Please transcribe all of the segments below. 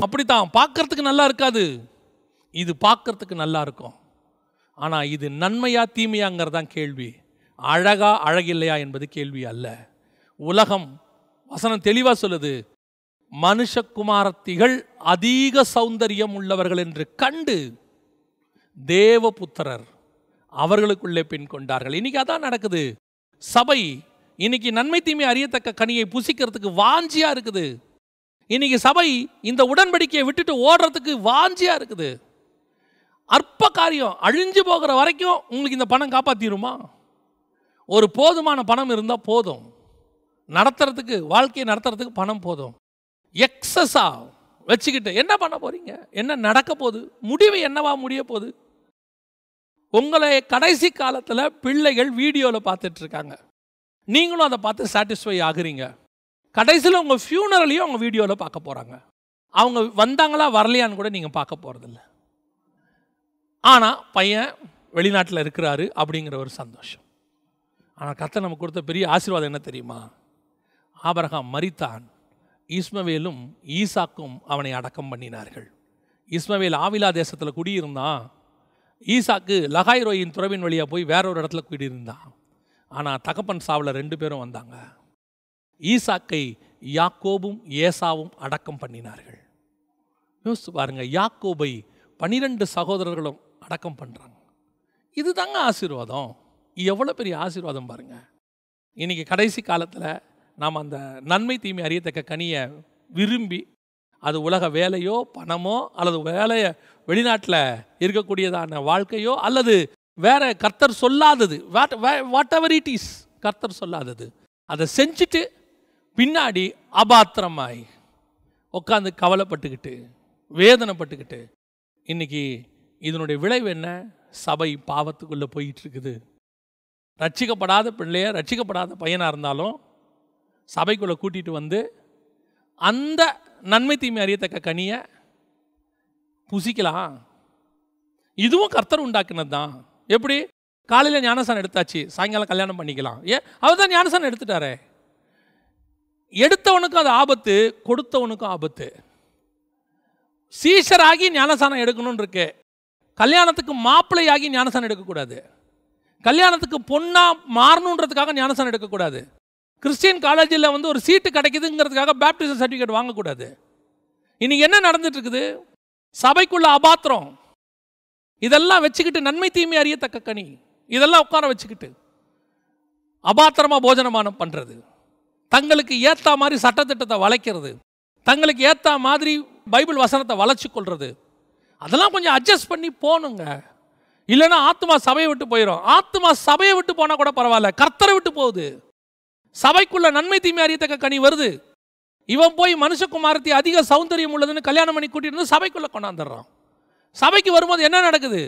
அப்படித்தான் பார்க்கறதுக்கு நல்லா இருக்காது இது பார்க்கறதுக்கு நல்லா இருக்கும் ஆனால் இது நன்மையா தீமையாங்கிறதான் கேள்வி அழகா அழகில்லையா என்பது கேள்வி அல்ல உலகம் வசனம் தெளிவாக சொல்லுது மனுஷகுமாரத்திகள் அதிக சௌந்தரியம் உள்ளவர்கள் என்று கண்டு தேவபுத்திரர் அவர்களுக்குள்ளே பெண் கொண்டார்கள் இன்னைக்கு அதான் நடக்குது சபை இன்னைக்கு நன்மை தீமை அறியத்தக்க கனியை புசிக்கிறதுக்கு வாஞ்சியா இருக்குது இன்னைக்கு சபை இந்த உடன்படிக்கையை விட்டுட்டு ஓடுறதுக்கு வாஞ்சியா இருக்குது அற்ப காரியம் அழிஞ்சு போகிற வரைக்கும் உங்களுக்கு இந்த பணம் காப்பாத்திருமா ஒரு போதுமான பணம் இருந்தால் போதும் நடத்துறதுக்கு வாழ்க்கையை நடத்துறதுக்கு பணம் போதும் எக்ஸஸா வச்சுக்கிட்டு என்ன பண்ண போறீங்க என்ன நடக்க போகுது முடிவு என்னவா முடிய போகுது உங்களை கடைசி காலத்தில் பிள்ளைகள் வீடியோவில் பார்த்துட்டு இருக்காங்க நீங்களும் அதை பார்த்து சாட்டிஸ்ஃபை ஆகுறீங்க கடைசியில் உங்கள் ஃபியூனரலையும் அவங்க வீடியோவில் பார்க்க போகிறாங்க அவங்க வந்தாங்களா வரலையான்னு கூட நீங்கள் பார்க்க போகிறதில்ல ஆனால் பையன் வெளிநாட்டில் இருக்கிறாரு அப்படிங்கிற ஒரு சந்தோஷம் ஆனால் கர்த்தர் நமக்கு கொடுத்த பெரிய ஆசீர்வாதம் என்ன தெரியுமா ஆபரகாம் மரித்தான் இஸ்மவேலும் ஈசாக்கும் அவனை அடக்கம் பண்ணினார்கள் இஸ்மவேல் ஆவிலா தேசத்தில் குடியிருந்தான் ஈசாக்கு லகாய்ரோயின் துறவின் வழியாக போய் வேற ஒரு இடத்துல குடியிருந்தான் ஆனால் தகப்பன் சாவில் ரெண்டு பேரும் வந்தாங்க ஈசாக்கை யாக்கோபும் ஏசாவும் அடக்கம் பண்ணினார்கள் யோசிச்சு பாருங்க யாக்கோபை பனிரெண்டு சகோதரர்களும் அடக்கம் பண்ணுறாங்க இதுதாங்க ஆசீர்வாதம் எவ்வளோ பெரிய ஆசீர்வாதம் பாருங்க இன்னைக்கு கடைசி காலத்தில் நாம் அந்த நன்மை தீமை அறியத்தக்க கனியை விரும்பி அது உலக வேலையோ பணமோ அல்லது வேலையை வெளிநாட்டில் இருக்கக்கூடியதான வாழ்க்கையோ அல்லது வேற கர்த்தர் சொல்லாதது what whatever it is கர்த்தர் சொல்லாதது அதை செஞ்சுட்டு பின்னாடி அபாத்திரமாய் உட்காந்து கவலைப்பட்டுக்கிட்டு வேதனைப்பட்டுக்கிட்டு இன்னைக்கு இதனுடைய விளைவு என்ன சபை பாவத்துக்குள்ளே போயிட்டு இருக்குது ரட்சிக்கப்படாத பிள்ளைய ரட்சிக்கப்படாத பையனாக இருந்தாலும் சபைக்குள்ளே கூட்டிகிட்டு வந்து அந்த நன்மை தீமை அறியத்தக்க கனியை புசிக்கலாம் இதுவும் கர்த்தர் உண்டாக்குனது தான் எப்படி காலையில் ஞானசானம் எடுத்தாச்சு சாயங்காலம் கல்யாணம் பண்ணிக்கலாம் ஏன் அவர் தான் ஞானசானம் எடுத்துட்டாரே எடுத்தவனுக்கும் அது ஆபத்து கொடுத்தவனுக்கும் ஆபத்து சீஷராகி ஞானசானம் எடுக்கணும்னு இருக்கு கல்யாணத்துக்கு மாப்பிள்ளையாகி ஞானசானம் எடுக்கக்கூடாது கல்யாணத்துக்கு பொண்ணா மாறணுன்றதுக்காக ஞானசானம் எடுக்கக்கூடாது கிறிஸ்டியன் காலேஜில் வந்து ஒரு சீட்டு கிடைக்குதுங்கிறதுக்காக பேப்டிசம் சர்டிஃபிகேட் வாங்கக்கூடாது இன்னைக்கு என்ன நடந்துட்டு இருக்குது சபைக்குள்ள அபாத்திரம் இதெல்லாம் வச்சுக்கிட்டு நன்மை தீமை அறியத்தக்க கனி இதெல்லாம் உட்கார வச்சுக்கிட்டு அபாத்திரமா போஜனமானம் பண்றது தங்களுக்கு ஏத்தா மாதிரி சட்டத்திட்டத்தை வளைக்கிறது தங்களுக்கு ஏத்தா மாதிரி பைபிள் வசனத்தை வளைச்சு கொள்றது அதெல்லாம் கொஞ்சம் அட்ஜஸ்ட் பண்ணி போகணுங்க இல்லைன்னா ஆத்மா சபையை விட்டு போயிடும் ஆத்மா சபையை விட்டு போனால் கூட பரவாயில்ல கர்த்தரை விட்டு போகுது சபைக்குள்ள நன்மை தீமை அறியத்தக்க கனி வருது இவன் போய் மனுஷகுமாரத்தி அதிக சௌந்தரியம் உள்ளதுன்னு கல்யாணம் பண்ணி கூட்டிட்டு வந்து சபைக்குள்ள கொண்டாந்துடுறான் சபைக்கு வரும்போது என்ன நடக்குது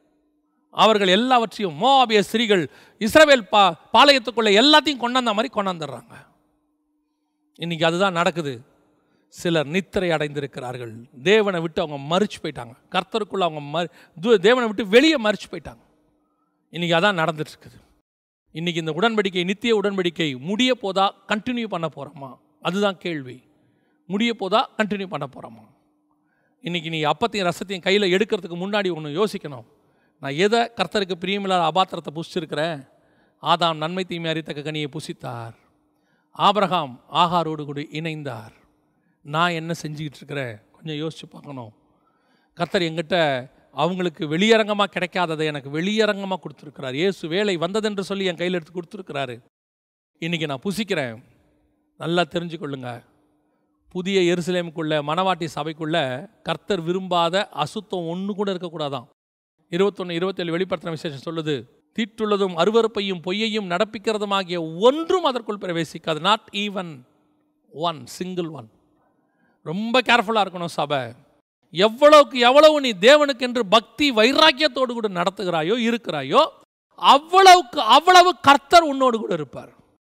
அவர்கள் எல்லாவற்றையும் மோவாபிய ஸ்திரீகள் இஸ்ரவேல் பா பாளையத்துக்குள்ள எல்லாத்தையும் கொண்டாந்த மாதிரி கொண்டாந்துடுறாங்க இன்னைக்கு அதுதான் நடக்குது சிலர் நித்திரை அடைந்திருக்கிறார்கள் தேவனை விட்டு அவங்க மறிச்சு போயிட்டாங்க கர்த்தருக்குள்ள அவங்க மறு து- தேவனை விட்டு வெளியே மறிச்சு போயிட்டாங்க இன்னைக்கு அதான் நடந்துட்டு இருக்குது இன்னைக்கு இந்த உடன்படிக்கை நித்திய உடன்படிக்கை முடிய போதா கண்டினியூ பண்ண போகிறோமா அதுதான் கேள்வி முடிய போதா கண்டினியூ பண்ண போகிறோமா இன்னைக்கு நீ அப்பத்தையும் ரசத்தையும் கையில் எடுக்கிறதுக்கு முன்னாடி ஒன்று யோசிக்கணும் நான் எதை கர்த்தருக்கு பிரியமில்லாத அபாத்திரத்தை புசிச்சிருக்கிறேன் ஆதாம் நன்மை தீமை அறித்தக்க கனியை புசித்தார் ஆபிரகாம் ஆகாரோடு கூட இணைந்தார் நான் என்ன செஞ்சுக்கிட்டு இருக்கிறேன் கொஞ்சம் யோசிச்சு பார்க்கணும் கர்த்தர் எங்கிட்ட அவங்களுக்கு வெளியரங்கமாக கிடைக்காததை எனக்கு வெளியரங்கமாக கொடுத்துருக்கிறார் இயேசு வேலை வந்ததென்று சொல்லி என் கையில் எடுத்து கொடுத்துருக்கிறாரு இன்றைக்கி நான் புசிக்கிறேன் நல்லா தெரிஞ்சுக்கொள்ளுங்க புதிய எருசலேமுக்குள்ள மணவாட்டி சபைக்குள்ள கர்த்தர் விரும்பாத அசுத்தம் ஒன்று கூட இருக்கக்கூடாதான் இருபத்தொன்று இருபத்தேழு வெளிப்படுத்தின விசேஷம் சொல்லுது தீட்டுள்ளதும் அருவருப்பையும் பொய்யையும் நடப்பிக்கிறதுமாகிய ஒன்றும் அதற்குள் பிரவேசிக்காது not even one single one ரொம்ப கேர்ஃபுல்லாக இருக்கணும் சபை எவ்வளவுக்கு எவ்வளவு நீ தேவனுக்கென்று பக்தி வைராக்கியத்தோடு கூட நடத்துகிறாயோ இருக்கிறாயோ அவ்வளவுக்கு அவ்வளவு கர்த்தர் உன்னோடு கூட இருப்பார்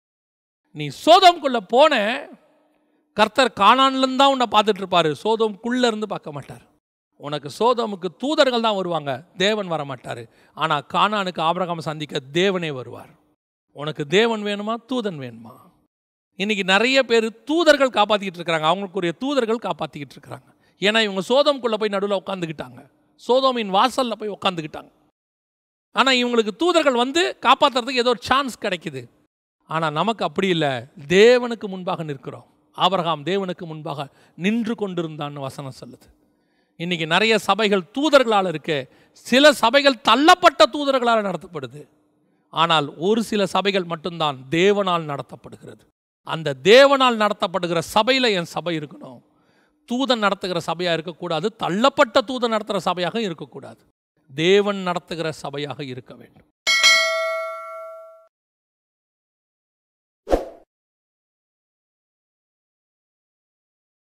நீ சோதம்குள்ள போன கர்த்தர் காணான்லேருந்து தான் உன்னை பார்த்துட்டு இருப்பாரு சோதம்குள்ள இருந்து பார்க்க மாட்டார் உனக்கு சோதமுக்கு தூதர்கள் தான் வருவாங்க தேவன் வர மாட்டார் ஆனால் கானானுக்கு ஆபிரகாம் சந்திக்க தேவனே வருவார் உனக்கு தேவன் வேணுமா தூதன் வேணுமா இன்னைக்கு நிறைய பேர் தூதர்கள் காப்பாற்றிக்கிட்டு இருக்கிறாங்க அவங்களுக்குரிய தூதர்கள் காப்பாற்றிக்கிட்டு இருக்கிறாங்க ஏன்னா இவங்க சோதோம்குள்ளே போய் நடுவில் உட்காந்துக்கிட்டாங்க சோதோமின் வாசலில் போய் உட்காந்துக்கிட்டாங்க ஆனால் இவங்களுக்கு தூதர்கள் வந்து காப்பாற்றுறதுக்கு ஏதோ ஒரு சான்ஸ் கிடைக்குது ஆனால் நமக்கு அப்படி இல்லை தேவனுக்கு முன்பாக நிற்கிறோம் ஆபிரகாம் தேவனுக்கு முன்பாக நின்று கொண்டிருந்தான்னு வசனம் சொல்லுது இன்னைக்கு நிறைய சபைகள் தூதர்களால் இருக்கு சில சபைகள் தள்ளப்பட்ட தூதர்களால் நடத்தப்படுது ஆனால் ஒரு சில சபைகள் மட்டும்தான் தேவனால் நடத்தப்படுகிறது அந்த தேவனால் நடத்தப்படுகிற சபையில் என் சபை இருக்கணும் தூதன் நடத்துகிற சபையாக இருக்கக்கூடாது தள்ளப்பட்ட தூதன் நடத்துகிற சபையாக இருக்கக்கூடாது தேவன் நடத்துகிற சபையாக இருக்க வேண்டும்